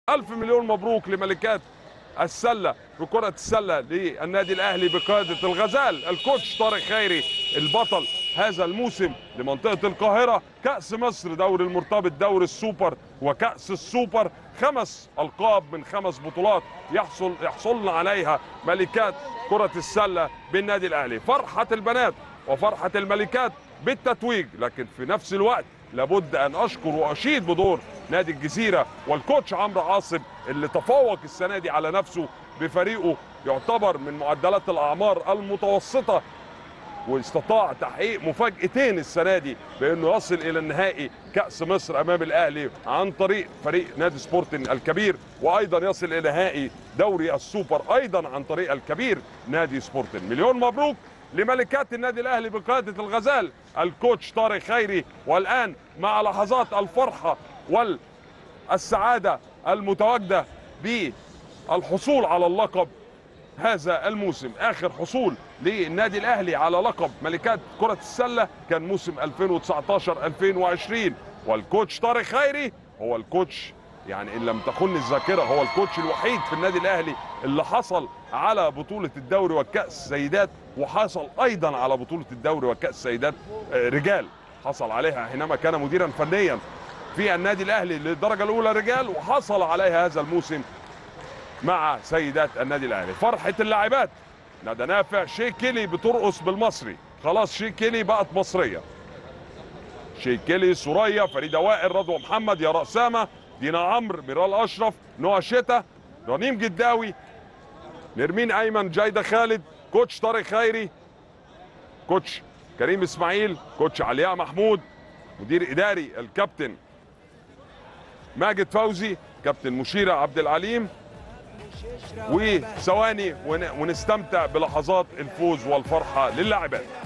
الف مليون مبروك لملكات السله بكره السله للنادي الاهلي بقياده الغزال الكوتش طارق خيري البطل هذا الموسم لمنطقه القاهره كاس مصر دوري المرتبط دوري السوبر وكاس السوبر خمس القاب من خمس بطولات يحصل يحصلن عليها ملكات كره السله بالنادي الاهلي فرحه البنات وفرحه الملكات بالتتويج لكن في نفس الوقت لابد ان اشكر واشيد بدور نادي الجزيره والكوتش عمرو عاصم اللي تفوق السنه دي على نفسه بفريقه يعتبر من معدلات الاعمار المتوسطه واستطاع تحقيق مفاجاتين السنه دي بانه يصل الى النهائي كاس مصر امام الاهلي عن طريق فريق نادي سبورتنج الكبير وايضا يصل الى نهائي دوري السوبر ايضا عن طريق الكبير نادي سبورتنج مليون مبروك لملكات النادي الاهلي بقياده الغزال الكوتش طارق خيري والان مع لحظات الفرحه والسعاده المتواجده بالحصول على اللقب هذا الموسم اخر حصول للنادي الاهلي على لقب ملكات كره السله كان موسم 2019 2020 والكوتش طارق خيري هو الكوتش يعني ان لم تخن الذاكره هو الكوتش الوحيد في النادي الاهلي اللي حصل على بطوله الدوري والكاس سيدات وحصل ايضا على بطوله الدوري والكاس سيدات آه، رجال حصل عليها حينما كان مديرا فنيا في النادي الاهلي للدرجه الاولى رجال وحصل عليها هذا الموسم مع سيدات النادي الاهلي فرحه اللاعبات ندى نافع شي كيلي بترقص بالمصري خلاص شي كيلي بقت مصريه شي كيلي سوريا فريده وائل رضوى محمد يا اسامه دينا عمرو ميرال اشرف نوع شتا رنيم جداوي نرمين ايمن جايده خالد كوتش طارق خيري كوتش كريم اسماعيل كوتش علياء محمود مدير اداري الكابتن ماجد فوزي كابتن مشيره عبد العليم وثواني ون- ونستمتع بلحظات الفوز والفرحه للاعبات